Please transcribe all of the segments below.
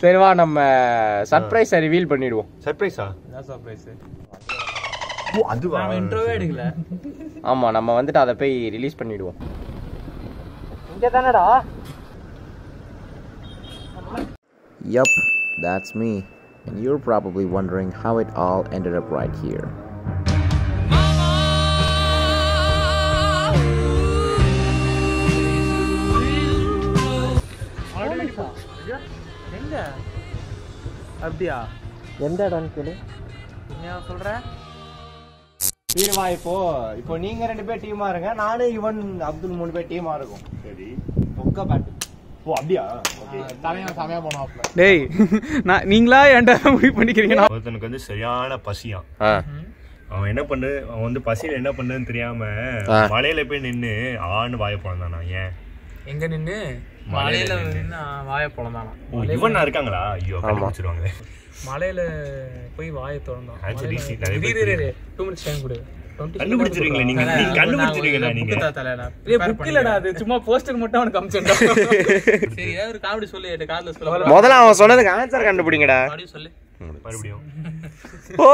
சரி வா நம்ம சர்ப்ரைஸை ரிவீல் பண்ணிடுவோம் சர்ப்ரைஸா என்ன சர்ப்ரைஸ் ஓ அதுவா நாம இன்ட்ரோவே எடுக்கல ஆமா நம்ம வந்துட்டு அதை போய் ரிலீஸ் பண்ணிடுவோம் Yup, that's me. And you're probably wondering how it all ended up right here. எங்க அப்படியா எந்த இடம்னு கேளு என்ன சொல்ற வீரவா இப்போ இப்போ நீங்க ரெண்டு பேர் டீமா இருங்க நானும் இவன் அப்துல் மூணு பேர் டீமா இருக்கும் சரி பொக்க பேட்டு ஓ அப்படியா ஓகே தலைவன் சமையா போனோம் டேய் நான் நீங்களா என்கிட்ட முடிவு பண்ணிக்கிறீங்க ஒருத்தனுக்கு வந்து சரியான பசியாம் அவன் என்ன பண்ணு அவன் வந்து பசியில என்ன பண்ணுன்னு தெரியாம ஆ. மலையில போய் நின்னு ஆன்னு வாய போனானா ஏன் எங்க நின்னு மலையில மலையில நின்னு. நின்னு வாய பொழந்தானா ஓ இவன் இருக்காங்களா ஐயோ கண்டுபிடிச்சிருவாங்களே மலையில போய் வாயை திறந்தோம் ஆ, சரி, மலையில- சரி, நிறைய இரு, பேர் இரு, இரு. Two minutes time கொடு. 20 கண்டுபிடிச்சிருவீங்களா நீங்க? தல, நீங்க கண்டுபிடிச்சிருவீங்களா நான் நீங்க? book தா, தல, நான் prepare book இல்லடா, அது சும்மா போஸ்டர் மட்டும் அவனுக்கு அமிச்சிருந்தா சரி ஏதாவது ஒரு காமெடி சொல்லு என் காதுல சொல்ல முதல்ல அவன் சொன்னதுக்கு ஆன்சர் கண்டுபிடிங்கடா மறுபடியும் சொல்லு மறுபடியும் ஓ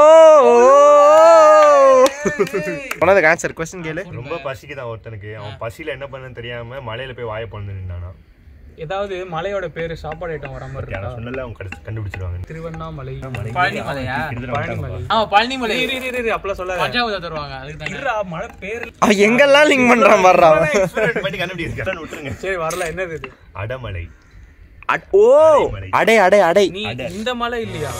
சொன்னதுக்கு ஆன்சர் கொஸ்டின் கேளு ரொம்ப பசிக்குதான் ஒருத்தனுக்கு அவன் பசியில என்ன பண்ணன்னு தெரியாம மலையில போய் வாய பொழந்து நின்னானா ஏதாவது மலையோட பேரு சாப்பாடு ஐட்டம் வர மாதிரி நான் இருக்கா சொன்னல அவங்க கடைசி கண்டுபிடிச்சிருவாங்க திருவண்ணாமலை பழனி மலையா கிட்டத்தட்ட வந்துட்டாங்கப்பா. ஆமா பழனி மலை இரு, இரு, இரு, இரு, அப்பெல்லாம் சொல்லாத. பஞ்சாபத்தை தருவாங்க அதுக்கு தானே இருடா, மலை பேரு அவன் எங்கெல்லாம் லிங்க் பண்றான் வர்றான் அவன். Experiment பண்ணி கண்டுபிடிச்சிருக்கான்னு விட்டுருங்க சரி வரல என்னது இது அடமலை அட்- ஓ அடை அடை அடை நீ இந்த மலை இல்லையா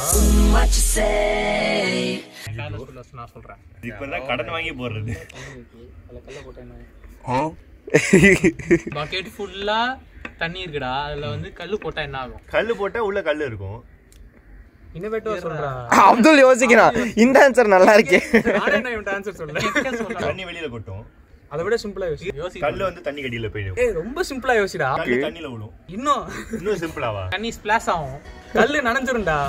காதுல சொல்ல நான் சொல்றேன் இப்பதான் கடன் வாங்கி போடுறது பக்கெட் ஃபுல்லா தண்ணி இருக்குடா அதுல வந்து கல்லு போட்டா என்ன ஆகும் கல்லு போட்டா உள்ள கல்லு இருக்கும் இன்னோவேட்டிவா சொல்றா அப்துல் யோசிக்கிறான் இந்த ஆன்சர் நல்லா இருக்கே நானே என்ன இவன்ட்ட ஆன்சர் சொல்ல தண்ணி வெளியில கொட்டும் அதை விட சிம்பிளா யோசி யோசி கல்லு வந்து தண்ணி கடியில போயிடும் ஏய் ரொம்ப சிம்பிளா யோசிடா கல்லு தண்ணியில விழும் இன்னும் இன்னும் சிம்பிளாவா தண்ணி ஸ்பிளாஷ் ஆகும் கல்லு நனைஞ்சிரும்டா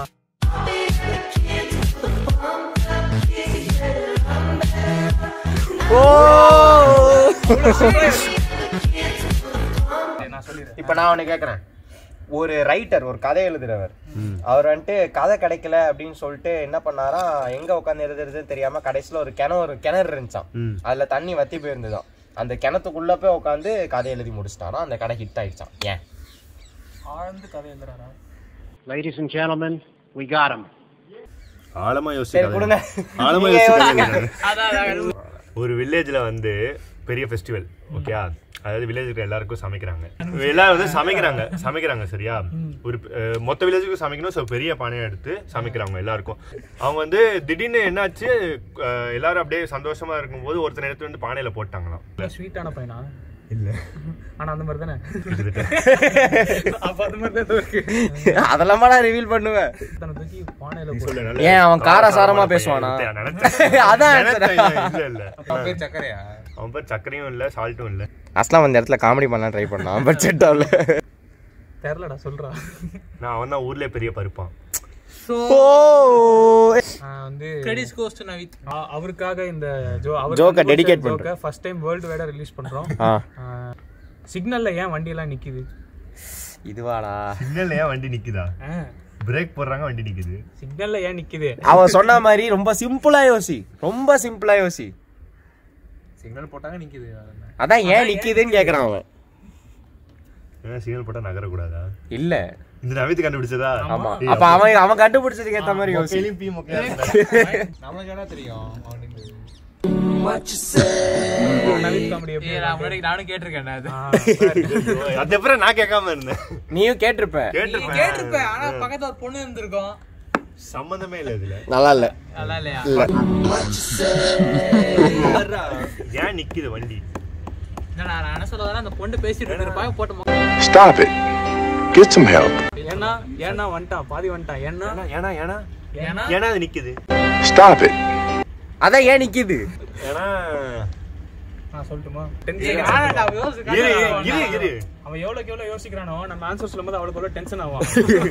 ஓ நான் சொல்லிடுறேன் இப்ப நான் உன்னை கேக்குறேன் ஒரு ரைட்டர் ஒரு கதை எழுதுறவர் அவர் வந்துட்டு கதை கிடைக்கல அப்படின்னு சொல்லிட்டு என்ன பண்ணாராம் எங்க உட்காந்து எழுதுறதுன்னு தெரியாம கடைசியில ஒரு கிணறு ஒரு கிணறு இருந்துச்சான் ம். அதுல தண்ணி வத்தி போயிருந்துதான் அந்த கிணத்துக்குள்ள போய் உட்காந்து கதை எழுதி முடிச்சிட்டாராம் அந்த கடை ஹிட் ஆயிடுச்சான் ஏன் ஆழ்ந்து கதை எழுதுறாரா Ladies and gentlemen, we got him. ஆழமா சரி கொடுங்க யோசிக்காத ஆழமா நீங்க யோசிக்காத ஒரு வில்லேஜ்ல வந்து பெரிய ஃபெஸ்டிவல் ஓகே அதாவது வில்லேஜுக்கு எல்லாருக்கும் சமைக்கிறாங்க எல்லாரும் வந்து சமைக்கிறாங்க சமைக்கிறாங்க சரியா ஒரு அஹ், மொத்த வில்லேஜுக்கும் சமைக்கணும் ஸோ பெரிய பானையை எடுத்து சமைக்கிறாங்க எல்லாருக்கும் அவங்க வந்து திடீர்னு என்னாச்சு அஹ், எல்லாரும் அப்படியே சந்தோஷமா இருக்கும்போது ஒருத்தர் எடுத்து வந்து பானையில போட்டாங்களாம் ஸ்வீட்டான பையனா இல்ல ஆனா அந்த மாதிரி தானே கிட்டத்தட்ட. அப்ப அந்த மாதிரி தான் ஏதோ இருக்கு அதெல்லாம் நான் ரிவீல் பண்ணுவேன் தன்னை தூக்கி பானையில நீ போட்டு சொல்லு, நல்ல ஏன் அவன் காரசாரமா பையன். பேசுவானா? நான் நினைச்சேன். அதான் நினைச்சேன், இல்ல இல்ல சக்கரையா அவன் பேர் சர்க்கரையும் இல்ல சால்ட்டும் இல்ல அஸ்லாம் அந்த இடத்துல காமெடி பண்ணலாம் ட்ரை பண்ணான் பட் செட் ஆகல தெரியலடா சொல்றா நான் அவன் தான் ஊர்லயே பெரிய பருப்பான் ஓ நான் வந்து கிரெடிட்ஸ் கோஸ்ட் நவித் ஆ- அவருக்காக இந்த ஜோ Joke-அ dedicate பண்றேன். ஃபர்ஸ்ட் டைம் வேர்ல்டு வைடா ரிலீஸ் பண்றோம் ஆ சிக்னல்ல ஏன் வண்டி எல்லாம் நிக்குது இதுவாடா சிக்னல் ஏன் வண்டி நிக்குதா பிரேக் போடுறாங்க வண்டி நிக்குது சிக்னல்ல ஏன் நிக்குது அவன் சொன்ன மாதிரி ரொம்ப சிம்பிளா யோசி ரொம்ப சிம்பிளா யோசி சிக்னல் போட்டாங்க நிக்குது அதான் ஏன் நிக்குதுன்னு கேக்குறான் அவன் ஏன் சிக்னல் போட்டா நகரக்கூடாதா இல்ல இந்த நவித்து கண்டுபிடிச்சதா ஆமா அப்ப அவன் அவன் கண்டுபிடிச்சதுக்கு ஏத்த மாதிரி யோசி மொக்கையிலும் பீ மொக்கையா இருந்தா. நமக்கு என்ன தெரியும் அவனுக்கு நவீன் காமெடி எப்படி ஏய், நான் முன்னாடி நானும் கேட்டிருக்கேன் அது ஐயோ, அது அப்புறம் நான் கேட்காம இருந்தேன் நீயும் கேட்டிருப்ப கேட்டிருப்பேன் கேட்டிருப்பேன் ஆனா பக்கத்துல ஒரு பொண்ணு இருந்திருக்கும் சம்பந்தமே இல்ல இதுல நல்லா இல்ல நல்லா இல்லையா ஏன் நிக்குது வண்டி இல்லடா, நான் என்ன சொல்ல வரேன் அந்த பொண்ணு பேசிட்டு இருந்திருப்பாங்க போட்டு மொ- Stop it. Get some help. ஏன்னா ஏன்னா வந்துட்டான் பாதி வந்துட்டான் ஏன்னா ஏன்னா ஏன்னா ஏன்னா ஏன்னா அது நிக்குது Stop it. அதான் ஏன் நிக்குது ஏன்னா நான் சொல்லட்டுமா ஏய், வேணாம்டா, அவன் யோசிச்சு இரு காட்டுறான் இரு அவன். இரு அவன் எவ்வளவுக்கு எவ்வளவு யோசிக்கிறானோ நம்ம ஆன்சர் சொல்லும்போது அவ்வளவுக்கு எவ்வளவு டென்ஷன் ஆகும்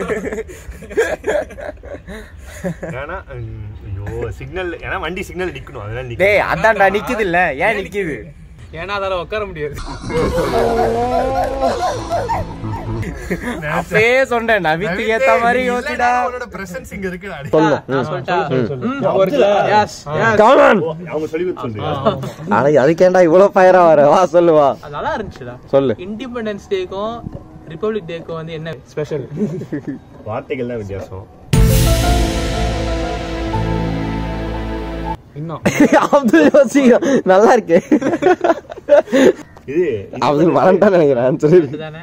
ஏன்னா ம், ஐயோ சிக்னல் ஏன்னா வண்டி சிக்னல் நிக்கணும் அதனால நிக்குது டேய் அதான்டா நிக்குது இல்ல ஏன் நிக்குது ஏன்னா அதால உட்கார முடியாது அப்பயே சொன்னேன் நவித்துக்கு ஏத்த மாதிரி யோசிடா அவனோட presence இங்க இருக்குடா. சொல்லும் நான் சொல்லிட்டா ஒரு எஸ் கமான் அவங்க சொல்லி கொடுத்து சொல்றியா? ஆனா அதுக்கேண்டா இவ்வளவு ஃபயரா வர வா சொல்லுவா அது நல்லா இருந்துச்சுடா சொல்லு இண்டிபெண்டன்ஸ் டேக்கும் ரிபப்ளிக் டேக்கும் வந்து என்ன ஸ்பெஷல் வார்த்தைகள் தான் வித்தியாசம் இன்னும் அப்துல் யோசிக்கும் நல்லா இருக்கு இது அப்துல் மறந்துட்டான்னு நினைக்கிறேன் ஆன்சர் தானே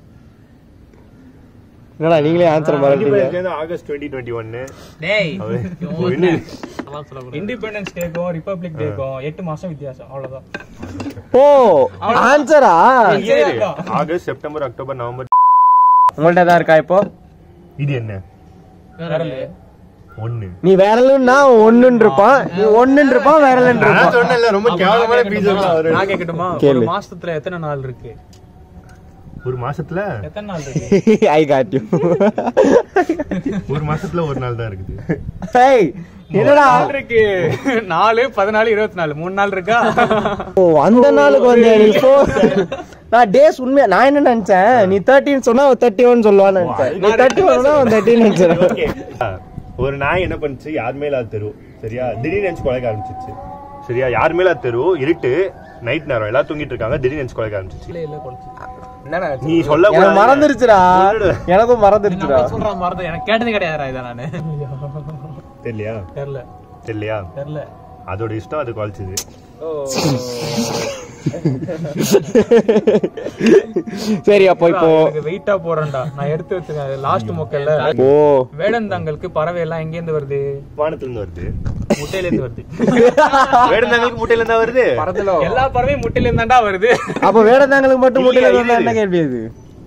என்னடா நீங்களே ஆன்சர் மறந்துட்டீங்க Independence Day வந்து ஆகஸ்ட் 2021 டேய் அவரு- இவன் ஓ, ஒருத்தன். என்ன? அதெல்லாம் சொல்லக்கூடாது. இண்டிபெண்டன்ஸ் டேக்கும் ரிபப்ளிக் டேக்கும் எட்டு மாசம் வித்தியாசம் அவ்வளவுதான் ஓ ஆன்சரா இரு. ஆகஸ்ட் செப்டம்பர் அக்டோபர் நவம்பர் உங்கள்ட்ட தான் இருக்கா இப்போ இது என்ன ஒண்ணு நீ விரலுன்னா ஒண்ணுன்னு இருப்பான் நீ ஒண்ணுன்னு இருப்பான் விரலுன்னு நான் இருப்பான் சொன்னேன்ல ரொம்ப கேவலமான பீஜா அவரு நான் கேட்கட்டுமா கேளு. ஒரு மாசத்துல எத்தனை நாள் இருக்கு ஒரு மாசத்துல எத்தனை நாள் இருக்கு ஐ காட் யூ ஒரு மாசத்துல ஒரு நாள் தான் இருக்குது ஹேய் என்னடா நாள் இருக்கு நாலு பதினாலு இருபத்தி நாலு மூணு நாள் இருக்கா ஓ அந்த நாளுக்கு வந்து நீ இப்போ நான் டேஸ் உண்மையா நான் என்ன நினைச்சேன் நீ தேர்ட்டின்னு சொன்னா தேர்ட்டி ஒன் சொல்லுவான்னு நினைச்சேன் நீ தேர்ட்டி ஒன்னா தேர்ட்டின்னு நினைச்சேன் ஓகே ஒரு நாய் என்ன பண்ணுச்சு யாருமே இல்லாத தெரு சரியா திடீர்னு நினைச்சு குலைக்க ஆரம்பிச்சிச்சு சரியா யாருமே இல்லாத தெரு இருட்டு நைட் நேரம் எல்லாம் தூங்கிட்டு இருக்காங்க திடீர்னு நினைச்சு குலைக்க ஆரம்பிச்சிச்சு நீ சொல்ல எனக்கு மறந்துருச்சுடா எனக்கும் மறந்துருச்சுடா நான் சொல்றேன் மறந்து எனக்கு கேட்டது கிடையாதுடா இதை நானு தெரியலையா தெரியல தெரியலையா தெரியல அதோட இஷ்டம் அது குலைச்சது சரி அப்போ இப்போ எனக்கு வெயிட்டா போறேன்டா நான் எடுத்து வச்சிருக்கேன் லாஸ்ட் மொக்கல்ல ஓ வேடந்தாங்களுக்கு பறவை எல்லாம் எங்க இருந்து வருது வானத்துல இருந்து வருது முட்டையில இருந்து வருது வேடந்தாங்களுக்கு முட்டையில இருந்தா வருது எல்லா பறவையும் முட்டையில இருந்தாண்டா வருது அப்ப வேடந்தாங்களுக்கு மட்டும் இல்லையா, முட்டையில இது. என்ன கேள்வி அது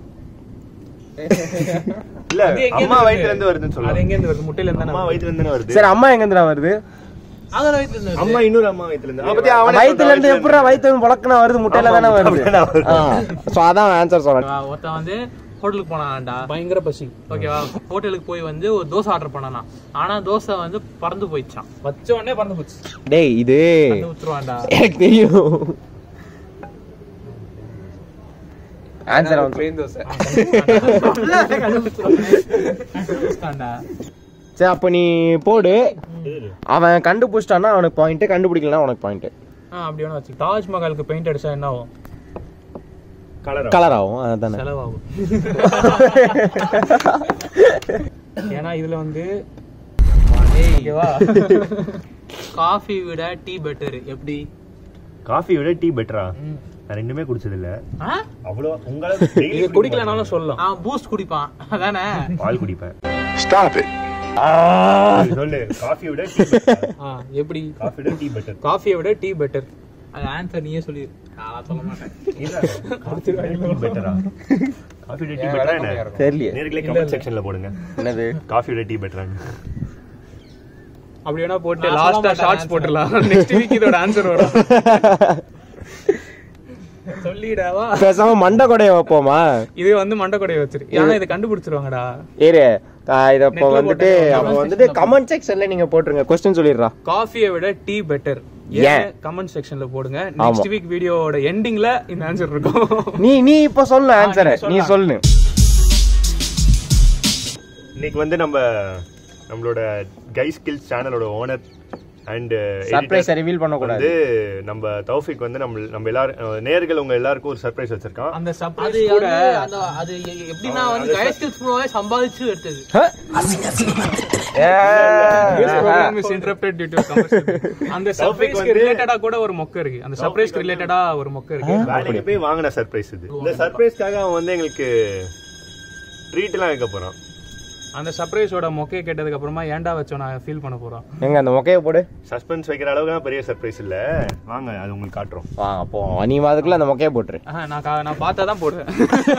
இல்ல அது எங்க அம்மா இருந்து வயித்துல இருந்து வருதுன்னு அது சொல்லுவாங்க எங்க இருந்து வருது முட்டையில இருந்தா அம்மா வயித்துல இருந்து தானே வருது சரி அம்மா எங்க இருந்துடா வருது அதோட வயித்துல இருந்து அம்மா இன்னொரு அம்மா வயித்துல இருந்து அப்ப அவனே வயித்துல இருந்து எப்படா வயித்துல புழக்கனா வருது முட்டையில தானே வருது அப்படிதான் வருது. சோ அதான் ஆன்சர் சொல்றேன் வா, ஒருத்தன் வந்து ஹோட்டலுக்கு போனான்டா பயங்கர பசி ஓகேவா ஹோட்டலுக்கு போய் வந்து ஒரு தோசை ஆர்டர் பண்ணானா ஆனா தோசை வந்து பறந்து போயிடுச்சான் வச்ச உடனே பறந்து போச்சு டேய் இது வந்து வித்துருவான்டா எனக்கு தெரியும் ஆன்சர் வந்து பிளேன் தோசை கண்டுபிடிச்சிட்டான்டா. சரி அப்ப நீ போடு அவன் கண்டுபிடிச்சிட்டான்னா அவனுக்கு பாயிண்ட் கண்டுபிடிக்கலனா உனக்கு பாயிண்ட் ஆ அப்படி வேணா வச்சு தாஜ்மஹாலுக்கு பெயிண்ட் அடிச்சா என்ன ஆகும் கலரா கலர் ஆகும் அதானே செலவாகும் ஏன்னா இதுல வந்து டேய், ஓகேவா காஃபி விட டீ பெட்டர் எப்படி காஃபி விட டீ பெட்டரா நான் ரெண்டுமே குடிச்சது இல்ல ஆ? அவ்வளவு உங்களை நீங்க குடிக்கலனாலும் சொல்லலாம் அவன் பூஸ்ட் குடிப்பான் அதானே பால் குடிப்பேன் Stop it. சொல்லு காஃபி விட டீ பெட்டரா ஆ, எப்படி காஃபி விட டீ பெட்டர் காஃபியை விட டீ பெட்டர் அது ஆன்சர் நீயே சொல்லி நான் சொல்ல மாட்டேன் காஃபி விட டீ பெட்டரா காஃபி விட டீ பெட்டரா என்ன தெரியலையே நேர்களே கமெண்ட் செக்ஷன்ல போடுங்க என்னது காஃபி விட டீ பெட்டரான்னு அப்படி வேணா போட்டு நான் சொல்ல லாஸ்டா மாட்டேன் ஷார்ட்ஸ் answer. போட்டுடலாம் நெக்ஸ்ட் வீக் இதோட ஆன்சர் வரும் சொல்லிடாவா பேசாம மண்டை கொடைய வைப்போமா இது வந்து மண்டக்கொடைய வச்சிரு ஏன்னா இதை கண்டுபிடிச்சிருவாங்கடா ஏறு ஆஹ் இத இப்போ Netல வந்துட்டு போட்டு அப்போ வந்துட்டு கமெண்ட் செக்ஷன்ல நீங்க போட்டுருங்க கொஸ்டின் சொல்லிடுறா காஃபியை விட டீ பெட்டர் ஏன்? ஏன் கமெண்ட் செக்ஷன்ல போடுங்க நெக்ஸ்ட் வீக் வீடியோவோட எண்டிங்ல இந்த ஆன்சர் இருக்கும் நீ நீ இப்ப சொல்லு ஆன்சரை நீங்க நீ சொல்லலாம். சொல்லு இன்னைக்கு வந்து நம்ம நம்மளோட கை ஸ்கில்ஸ் சேனலோட ஓனர் அண்ட் சர்ப்ரைஸ் ரிவீல் பண்ண கூடாது வந்து நம்ம தௌஃபிக் வந்து நம்ம நம்ம எல்லாரும் நேர்கள் உங்க எல்லாருக்கும் ஒரு சர்ப்ரைஸ் வச்சிருக்கான் அந்த அது சர்ப்ரைஸ் கூட வந்து அந்த அது எ- எப்படின்னா வந்து கயஸ்கில்ஸ் மூலமே சம்பாதிச்சு எடுத்தது program is interrupted due to commercial break. அந்த சர்ப்ரைஸ்க்கு வந்து- ரிலேட்டடா கூட ஒரு மொக்க இருக்கு அந்த சர்ப்ரைஸ்க்கு ரிலேட்டடா ஒரு மொக்க இருக்கு வேலைக்கு போய் வாங்கின சர்ப்ரைஸ் இது இந்த சர்ப்ரைஸ்க்காக அவன் வந்து எங்களுக்கு ட்ரீட் எல்லாம் வைக்க போறான் அந்த சர்ப்ரைஸோட மொக்கையை கேட்டதுக்கு அப்புறமா ஏன்டா வச்சோம் நான் ஃபீல் பண்ண போறோம் எங்க அந்த மொக்கைய போடு சஸ்பென்ஸ் வைக்கிற அளவுக்கு பெரிய சர்ப்ரைஸ் இல்ல வாங்க அது உங்களுக்கு காட்டுறோம் வாங்க போ நீ அதுக்குள்ள அந்த மொக்கைய போட்டுரு ஆஹா, நான் கா- நான் பார்த்தா தான் போடுவேன்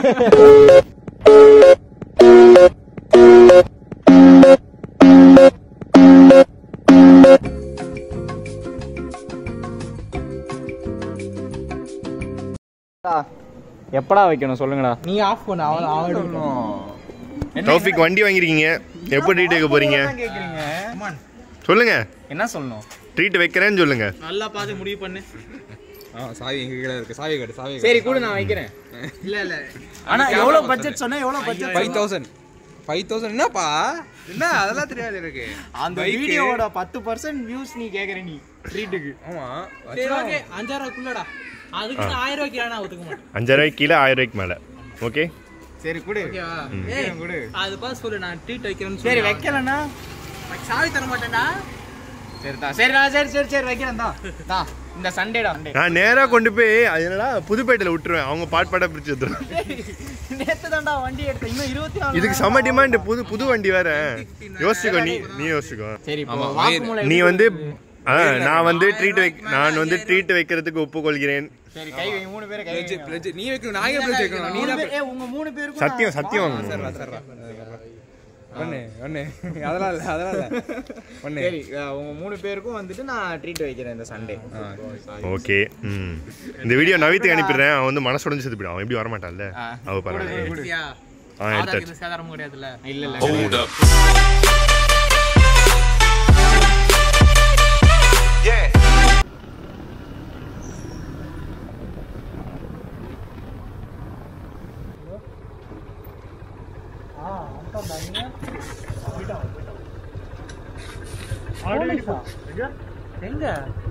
எப்படா வைக்கணும் சொல்லுங்கடா நீ ஆஃப் பண்ண அவன் அவன் தௌஃபிக் வண்டி வாங்கிருக்கீங்க எப்போ ட்ரீட் வைக்க போறீங்க சொல்லுங்க என்ன சொல்லணும் ட்ரீட் வைக்கிறேன்னு சொல்லுங்க நல்லா பார்த்து முடிவு பண்ணு ஆ சாவி எங்க கீழே இருக்கு சாவி கட்டு சாவி சரி கூட நான் வைக்கிறேன் இல்ல இல்ல ஆனா எவ்வளவு பட்ஜெட் சொன்னா எவ்வளவு budget five thousand five thousand என்னப்பா என்ன அதெல்லாம் தெரியாது எனக்கு அந்த Bike. வீடியோவோட பத்து பர்சன்ட் வியூஸ் நீ கேக்குற நீ ட்ரீட்டுக்கு ஆமா சரி ஓகே அஞ்சாயிரம் ரூபாய்க்குள்ளடா அதுக்கு நான் ஆயிரம் ரூபாய்க்கு நான் ஒத்துக்க மாட்டேன் அஞ்சாயிரம் ரூபாய்க்கு கீழே ஆயிரம் ரூபாய்க்கு மேலே ஓகே சரி குடு ஓகேவா ஏய் குடு அது பார்த்து சொல்லு நான் ட்ரீட் வைக்கிறேன்னு சரி சொல்லு. வைக்கலன்னா சாவி தர மாட்டேன்டா சரி தான் சரி நான் சரி சரி சரி வைக்கிறேன் தான் தான் இந்த சண்டேடா சண்டே நான் நேராக கொண்டு போய் அது என்னடா புதுப்பேட்டையில் விட்டுருவேன் அவங்க பாட் பாட்டாக பிரிச்சு எடுத்துருவேன் நேத்து தான்டா வண்டி எடுத்தேன் இன்னும் இருபத்தி நாலு இதுக்கு செம்ம டிமாண்ட் புது புது வண்டி வேற யோசிச்சுக்கோ நீ நீ யோசிச்சுக்கோ சரி இப்போ வாக்குமூலம் நீ வந்து அதான் நான் வந்து ட்ரீட் வை நான் வந்து ட்ரீட் வைக்கிறதுக்கு ஒப்புக்கொள்கிறேன் சரி கை வை மூணு பேரை கை pledge, வைங்க. pledge. நீ வைக்கணும் நான் ஏன் pledge வைக்கணும் நீ மூணு தான் பேர் ஏய், உங்க மூணு பேருக்கும் சத்தியம் சத்தியம் வாங்கணும் சரிடா ஒண்ணு ஒண்ணு அதெல்லாம் இல்ல அதெல்லாம் இல்ல ஒண்ணு சரி அஹ், உங்க மூணு பேருக்கும் வந்துட்டு நான் ட்ரீட் வைக்கிறேன் இந்த சண்டே ஓகே ம் இந்த வீடியோ நவீத்துக்கு அனுப்பிடுறேன் அவன் வந்து மனசு உடஞ்சு செத்து போயிடும் அவன் எப்படி வரமாட்டான்ல அவ பரவாயில்ல எடுத்தியா? ஆ ஆதார் எடுத்தாச்சு இது சேதாரமும் கிடையாதுல்ல இல்ல இல்ல எங்க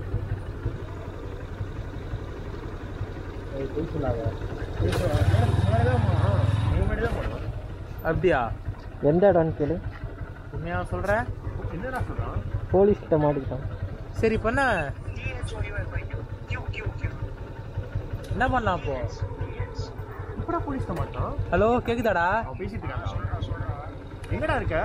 அப்படியா எந்த இடம்னு கேளு உண்மையா சொல்ற போலீஸ் கிட்ட மாட்டிக்கிட்டான் சரி பண்ண என்ன பண்ணலாம் அப்போ ஹலோ கேக்குதாடா எங்கடா இருக்க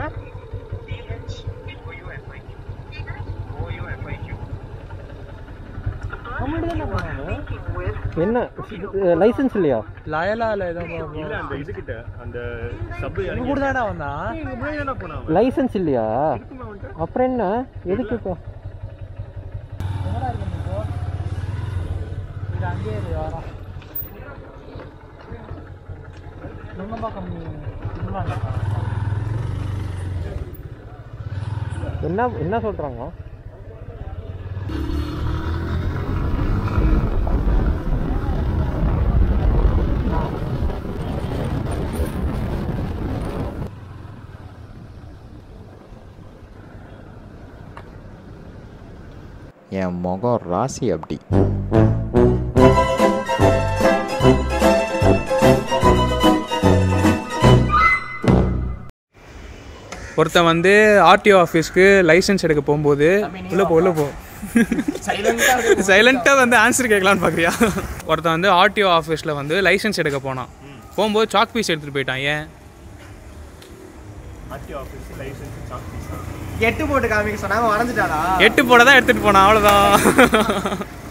என்ன லைசென்ஸ் இல்லையா லயலால ஏதோ இல்ல அந்த இதுகிட்ட அந்த சப் கூட தானடா வந்தான் முன்னாடி போனான் லைசென்ஸ் இல்லையா அப்புறம் என்ன எதுக்கு இப்போ இது அங்கேயே இரு, வரோம் நுங்கம்பாக்கம் நுங்கம்பாக்கம். என்ன என்ன சொல்றாங்க என் முகம் ராசி அப்படி ஒருத்தன் வந்து ஆர்டிஓ ஆஃபீஸ்க்கு லைசென்ஸ் எடுக்க போகும்போது உள்ள போ உள்ள போ சைலண்ட்டாக வந்து ஆன்சர் கேட்கலான்னு பார்க்குறியா ஒருத்தன் வந்து ஆர்டிஓ ஆஃபீஸில் வந்து லைசென்ஸ் எடுக்க போனான் போகும்போது சாக் பீஸ் எடுத்துகிட்டு போயிட்டான் ஏன் எட்டு போட்டு காமிக்க சொன்னாங்க வரைஞ்சிட்டாடா எட்டு போட தான் எடுத்துகிட்டு போனான் அவ்வளோதான்